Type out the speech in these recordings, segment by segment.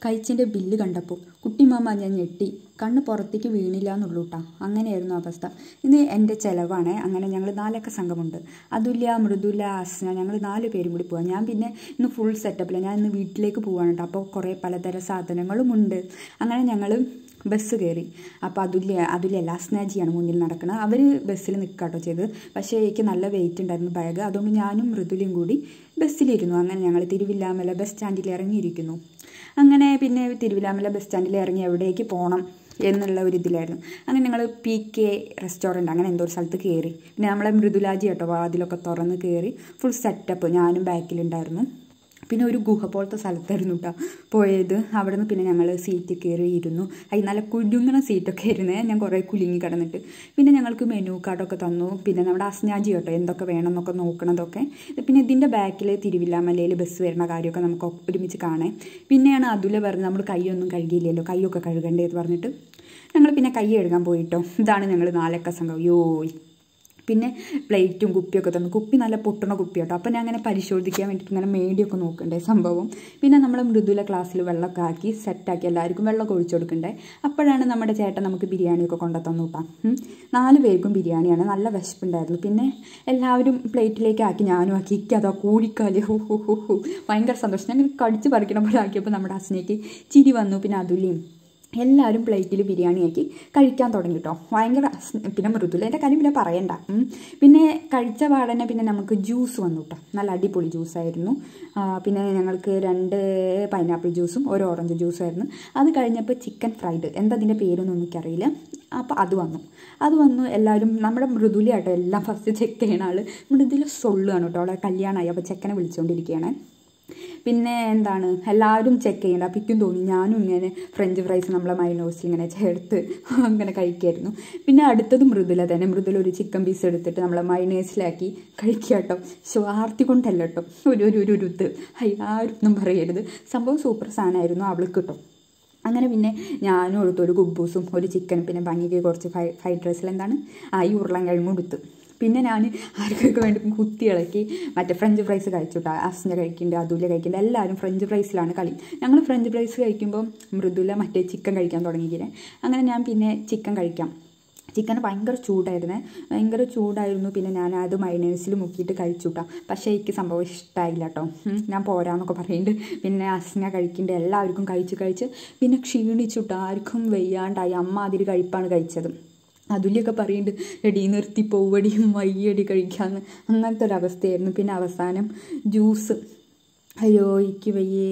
കഴിച്ചതിൻ്റെ bill കണ്ടപ്പോൾ കുട്ടിമാമ ഞാൻ ഞെട്ടി കണ്ണ് പുറത്തേക്ക് വീണില്ല എന്നുള്ളൂ കേട്ടോ അങ്ങനെയായിരുന്നു അവസ്ഥ ഇത് എൻ്റെ ചിലവാണ് അങ്ങനെ ഞങ്ങൾ നാലൊക്കെ സംഘമുണ്ട് അതുല്യ മൃദുല അസ്ന ഞങ്ങൾ നാല് പേരും കൂടി പോവാം ഞാൻ പിന്നെ ഇന്ന് ഫുൾ സെറ്റപ്പില്ല ഞാൻ ഇന്ന് വീട്ടിലേക്ക് പോവാണ് കേട്ടോ അപ്പോൾ കുറേ പലതരം സാധനങ്ങളും ഉണ്ട് അങ്ങനെ ഞങ്ങൾ ബസ് കയറി അപ്പോൾ അതുല്യ അതുല്യല്ല അസ്നാജിയാണ് മുന്നിൽ നടക്കുന്നത് അവർ ബസ്സിൽ നിൽക്കാട്ടോ ചെയ്തത് പക്ഷേ എനിക്ക് നല്ല വെയിറ്റ് ഉണ്ടായിരുന്നു ബാഗ് അതുകൊണ്ട് ഞാനും മൃദുലയും കൂടി ബസ്സിലിരുന്നു അങ്ങനെ ഞങ്ങൾ തിരുവില്ലാമല ബസ് സ്റ്റാൻഡിൽ ഇറങ്ങിയിരിക്കുന്നു അങ്ങനെ പിന്നെ തിരുവില്ലാമല ബസ് സ്റ്റാൻഡിൽ ഇറങ്ങി എവിടേക്ക് പോകണം എന്നുള്ള ഒരു ഇതിലായിരുന്നു അങ്ങനെ ഞങ്ങൾ പി കെ റെസ്റ്റോറൻറ്റ് അങ്ങനെ എന്തോ ഒരു സ്ഥലത്ത് കയറി പിന്നെ നമ്മളെ മൃദുലാജി കേട്ടോ വാതിലൊക്കെ തുറന്ന് കയറി ഫുൾ സെറ്റപ്പ് ഞാനും ബാക്കിലുണ്ടായിരുന്നു പിന്നെ ഒരു ഗുഹ പോലത്തെ സ്ഥലത്തായിരുന്നു കേട്ടോ പോയത് അവിടെ നിന്ന് പിന്നെ ഞങ്ങൾ സീറ്റ് കയറി ഇരുന്നു അതിൽ നല്ല കുലുങ്ങണ സീറ്റൊക്കെ ആയിരുന്നേ ഞാൻ കുറേ കുലുങ്ങി കിടന്നിട്ട് പിന്നെ ഞങ്ങൾക്ക് മെനു കാർഡൊക്കെ തന്നു പിന്നെ നമ്മുടെ അസ്നാജി കേട്ടോ എന്തൊക്കെ വേണം എന്നൊക്കെ നോക്കണതൊക്കെ പിന്നെ ഇതിൻ്റെ ബാക്കിൽ തിരുവില്ലാമലയിൽ ബസ് വരുന്ന കാര്യമൊക്കെ നമുക്ക് ഒരുമിച്ച് കാണാം പിന്നെയാണ് അതുല പറഞ്ഞത് നമ്മൾ കൈയൊന്നും കഴുകിയില്ലല്ലോ കൈയൊക്കെ കഴുകണ്ടേന്ന് പറഞ്ഞിട്ട് ഞങ്ങൾ പിന്നെ കൈ കഴുകാൻ പോയിട്ടോ ഇതാണ് ഞങ്ങൾ നാലക്ക സംഘം യോയ് പിന്നെ പ്ലേറ്റും കുപ്പിയൊക്കെ തന്നു കുപ്പി നല്ല പൊട്ടണ കുപ്പി കേട്ടോ അപ്പോൾ ഞാൻ അങ്ങനെ പരിശോധിക്കാൻ വേണ്ടിയിട്ട് ഇങ്ങനെ മേടിയൊക്കെ നോക്കണ്ടേ സംഭവം പിന്നെ നമ്മൾ മൃദുല ക്ലാസ്സിൽ വെള്ളമൊക്കെ ആക്കി സെറ്റാക്കി എല്ലാവർക്കും വെള്ളമൊക്കെ ഒഴിച്ചു കൊടുക്കണ്ടേ അപ്പോഴാണ് നമ്മുടെ ചേട്ടൻ നമുക്ക് ബിരിയാണിയൊക്കെ കൊണ്ടുതന്നു കേട്ടോ നാല് പേർക്കും ബിരിയാണിയാണ് നല്ല വിശപ്പുണ്ടായിരുന്നു പിന്നെ എല്ലാവരും പ്ലേറ്റിലേക്ക് ആക്കി ഞാനും ആക്കി ഇക്ക് അതാ കൂടിക്കാല് ഹു ഹു ഹു ഹു ഭയങ്കര സന്തോഷം ഞാൻ ഇങ്ങനെ കടിച്ച് പറിക്കണ പോലെ ആക്കിയപ്പോൾ നമ്മുടെ അസ്നയ്ക്ക് ചിരി വന്നു പിന്നെ അതുലിയും എല്ലാവരും പ്ലേറ്റിൽ ബിരിയാണിയാക്കി കഴിക്കാൻ തുടങ്ങി കേട്ടോ ഭയങ്കര പിന്നെ മൃദുലേൻ്റെ കാര്യം പിന്നെ പറയണ്ട പിന്നെ കഴിച്ച പാടനെ പിന്നെ നമുക്ക് ജ്യൂസ് വന്നു കേട്ടോ നല്ല അടിപൊളി ജ്യൂസായിരുന്നു പിന്നെ ഞങ്ങൾക്ക് രണ്ട് പൈനാപ്പിൾ ജ്യൂസും ഒരു ഓറഞ്ച് ജ്യൂസായിരുന്നു അത് കഴിഞ്ഞപ്പോൾ ചിക്കൻ ഫ്രൈഡ് എന്താ അതിൻ്റെ പേരൊന്നും എനിക്കറിയില്ല അപ്പോൾ അത് വന്നു അത് വന്നു എല്ലാവരും നമ്മുടെ മൃദുലയാട്ടോ എല്ലാം ഫസ്റ്റ് ചെക്ക് ചെയ്യണ ആൾ മൃദുല സൊള്ളുകയാണ് കേട്ടോ അവളെ കല്യാണമായി അപ്പോൾ ചെക്കനെ വിളിച്ചുകൊണ്ടിരിക്കുകയാണ് പിന്നെ എന്താണ് എല്ലാവരും ചെക്ക് ചെയ്യേണ്ട അപ്പം ഇക്കും തോന്നി ഞാനും ഇങ്ങനെ ഫ്രഞ്ച് ഫ്രൈസ് നമ്മളെ മൈനോസിൽ ഇങ്ങനെ ചേർത്ത് അങ്ങനെ കഴിക്കായിരുന്നു പിന്നെ അടുത്തത് മൃദുല തന്നെ മൃദുല ഒരു ചിക്കൻ പീസ് എടുത്തിട്ട് നമ്മളെ മൈനേഴ്സിലാക്കി കഴിക്കുക കേട്ടോ സ്വാർത്ഥി കൊണ്ടല്ല കേട്ടോ ഒരു ഒരു ഒരു ഉരുത്ത് അയ്യാരൊന്നും പറയരുത് സംഭവം സൂപ്പർ സാധനമായിരുന്നു അവൾക്ക് കേട്ടോ അങ്ങനെ പിന്നെ ഞാനും എടുത്തു ഒരു കുബൂസും ഒരു ചിക്കനും പിന്നെ ഭംഗിക്ക് കുറച്ച് ഫ്രൈ ഫ്രൈഡ് റൈസിൽ എന്താണ് ആ ഈ ഉരുളൻ കിഴങ്ങും എടുത്തു പിന്നെ ഞാൻ ആർക്കൊക്കെ വേണ്ടി കുത്തി ഇളക്കി മറ്റേ ഫ്രഞ്ച് ഫ്രൈസ് കഴിച്ചുട്ടാ അസ്ന കഴിക്കുന്നുണ്ട് അതുല കഴിക്കുന്നുണ്ട് എല്ലാവരും ഫ്രഞ്ച് ഫ്രൈസിലാണ് കളി ഞങ്ങൾ ഫ്രഞ്ച് ഫ്രൈസ് കഴിക്കുമ്പോൾ മൃദുല മറ്റേ ചിക്കൻ കഴിക്കാൻ തുടങ്ങിയിരിക്കുന്നത് അങ്ങനെ ഞാൻ പിന്നെ ചിക്കൻ കഴിക്കാം ചിക്കൻ ഭയങ്കര ചൂടായിരുന്നേ ഭയങ്കര ചൂടായിരുന്നു പിന്നെ ഞാൻ അത് മൈനേഴ്സിൽ മുക്കിയിട്ട് കഴിച്ചുട്ടാ പക്ഷേ എനിക്ക് സംഭവം ഇഷ്ടമായില്ല കേട്ടോ ഞാൻ പോരാന്നൊക്കെ പറയുന്നുണ്ട് പിന്നെ അസ്ന കഴിക്കുന്നുണ്ട് എല്ലാവർക്കും കഴിച്ച് കഴിച്ച് പിന്നെ ക്ഷീണിച്ചുട്ടാ ആർക്കും വയ്യാണ്ടായി അമ്മ അതിൽ കഴിപ്പാണ് കഴിച്ചത് അതുലിയൊക്കെ പറയുന്നുണ്ട് എടി നിർത്തി പോവടി മയ്യടി കഴിക്കാന്ന് അങ്ങനത്തെ ഒരു അവസ്ഥയായിരുന്നു പിന്നെ അവസാനം ജ്യൂസ് അയ്യോ എനിക്ക് വയ്യേ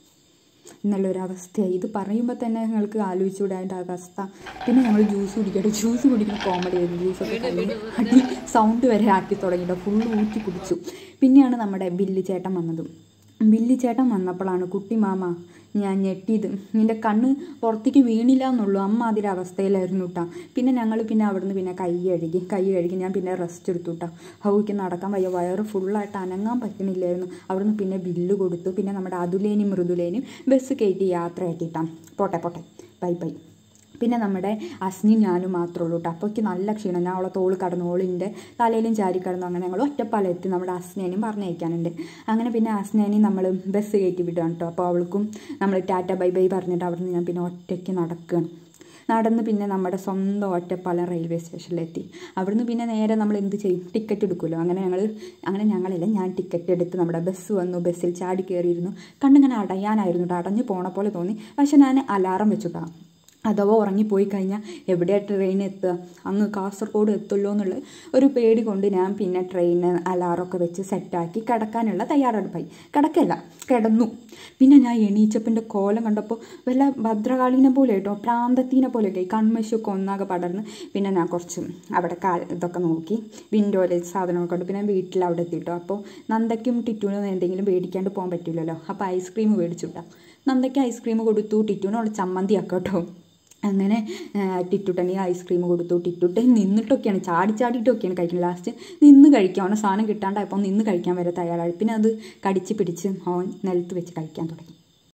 എന്നുള്ളൊരവസ്ഥയായി ഇത് പറയുമ്പോൾ തന്നെ ഞങ്ങൾക്ക് ആലോചിച്ചുകൂടെ അതിൻ്റെ അവസ്ഥ പിന്നെ ഞങ്ങൾ ജ്യൂസ് കുടിക്കട്ടെ ജ്യൂസ് കുടിക്കുന്ന കോമഡി ആയിരുന്നു ജ്യൂസൊക്കെ കഴിഞ്ഞ് അടി സൗണ്ട് വരെ ആക്കി തുടങ്ങിയിട്ട് ഫുൾ ഊറ്റി കുടിച്ചു പിന്നെയാണ് നമ്മുടെ ബില്ല് ചേട്ടൻ വന്നതും ബില്ല് ചേട്ടൻ വന്നപ്പോഴാണ് കുട്ടി മാമ ഞാൻ ഞെട്ടിയത് നിൻ്റെ കണ്ണ് പുറത്തേക്ക് വീണില്ല എന്നുള്ളൂ അമ്മ അതിൻ്റെ അവസ്ഥയിലായിരുന്നു കേട്ടോ പിന്നെ ഞങ്ങൾ പിന്നെ അവിടുന്ന് പിന്നെ കൈ കഴുകി കൈ കഴുകി ഞാൻ പിന്നെ റെസ്റ്റ് എടുത്തു കേട്ടോ ഹൗക്ക് നടക്കാൻ വയ്യ വയറ് ഫുള്ളായിട്ട് അനങ്ങാൻ പറ്റുന്നില്ലായിരുന്നു അവിടുന്ന് പിന്നെ ബില്ല് കൊടുത്തു പിന്നെ നമ്മുടെ അതുലേനും മൃദുലേനും ബസ് കയറ്റി യാത്രയാക്കിയിട്ടാണ് പോട്ടെ പോട്ടെ ബൈ ബൈ പിന്നെ നമ്മുടെ അസ്നി ഞാനും മാത്രമേ ഉള്ളൂ കേട്ടോ അപ്പോൾ എനിക്ക് നല്ല ക്ഷീണം ഞാൻ അവളെ തോള് കടന്നു ഓളിൻ്റെ തലയിലും ചാരി കടന്നു അങ്ങനെ ഞങ്ങൾ ഒറ്റപ്പാലെത്തി നമ്മുടെ അസ്നേനെയും പറഞ്ഞയക്കാനുണ്ട് അങ്ങനെ പിന്നെ അസ്നേനെയും നമ്മൾ ബസ് കയറ്റി വിടുകയാണ് കേട്ടോ അപ്പോൾ അവൾക്കും നമ്മൾ ടാറ്റ ബൈ ബൈ പറഞ്ഞിട്ട് അവിടെ നിന്ന് ഞാൻ പിന്നെ ഒറ്റയ്ക്ക് നടക്കുകയാണ് നടന്ന് പിന്നെ നമ്മുടെ സ്വന്തം ഒറ്റപ്പാലം റെയിൽവേ സ്റ്റേഷനിലെത്തി അവിടുന്ന് പിന്നെ നേരെ നമ്മൾ എന്ത് ചെയ്യും ടിക്കറ്റ് എടുക്കുമല്ലോ അങ്ങനെ ഞങ്ങൾ അങ്ങനെ ഞങ്ങളില്ല ഞാൻ ടിക്കറ്റ് എടുത്ത് നമ്മുടെ ബസ് വന്നു ബസ്സിൽ ചാടി കയറിയിരുന്നു കണ്ടിങ്ങനെ അടയാനായിരുന്നു കേട്ടോ അടഞ്ഞു പോണ പോലെ തോന്നി പക്ഷെ ഞാൻ അലാറം വെച്ചുട്ടാ അഥവാ ഉറങ്ങിപ്പോയി കഴിഞ്ഞാൽ എവിടെയാണ് ട്രെയിൻ എത്തുക അങ്ങ് കാസർഗോഡ് എത്തുമല്ലോ എന്നുള്ള ഒരു പേടി കൊണ്ട് ഞാൻ പിന്നെ ട്രെയിന് അലാറൊക്കെ വെച്ച് സെറ്റാക്കി കിടക്കാനുള്ള തയ്യാറെടുപ്പായി കിടക്കല്ല കിടന്നു പിന്നെ ഞാൻ എണീച്ചപ്പൻ്റെ കോലം കണ്ടപ്പോൾ വല്ല ഭദ്രകാളീനെ പോലെ കേട്ടോ പ്രാന്തത്തീനെ പോലെ ഒക്കെ കൺമശൊക്കെ ഒന്നാകെ പടർന്ന് പിന്നെ ഞാൻ കുറച്ച് അവിടെ കാ ഇതൊക്കെ നോക്കി വിൻഡോയിൽ സാധനമൊക്കെ ഉണ്ട് പിന്നെ വീട്ടിൽ അവിടെ എത്തിയിട്ടോ അപ്പോൾ നന്ദയ്ക്കും ടിറ്റുവിനും എന്തെങ്കിലും മേടിക്കാണ്ട് പോകാൻ പറ്റില്ലല്ലോ അപ്പോൾ ഐസ്ക്രീം മേടിച്ചുട്ടാ നന്ദയ്ക്ക് ഐസ്ക്രീം കൊടുത്തു ടിറ്റുവിനും അവിടെ ചമ്മന്തി ആക്കട്ടോ അങ്ങനെ ടിറ്റുട്ടനെ ഐസ്ക്രീം കൊടുത്തു ടിറ്റുട്ടൻ നിന്നിട്ടൊക്കെയാണ് ചാടി ചാടിയിട്ടൊക്കെയാണ് കഴിക്കുന്നത് ലാസ്റ്റ് നിന്ന് കഴിക്കാൻ അവനെ സാധനം കിട്ടാണ്ടായപ്പോൾ നിന്ന് കഴിക്കാൻ വരെ തയ്യാറായി പിന്നെ അത് കടിച്ച് പിടിച്ച് അവൻ നിലത്ത് വെച്ച് കഴിക്കാൻ തുടങ്ങി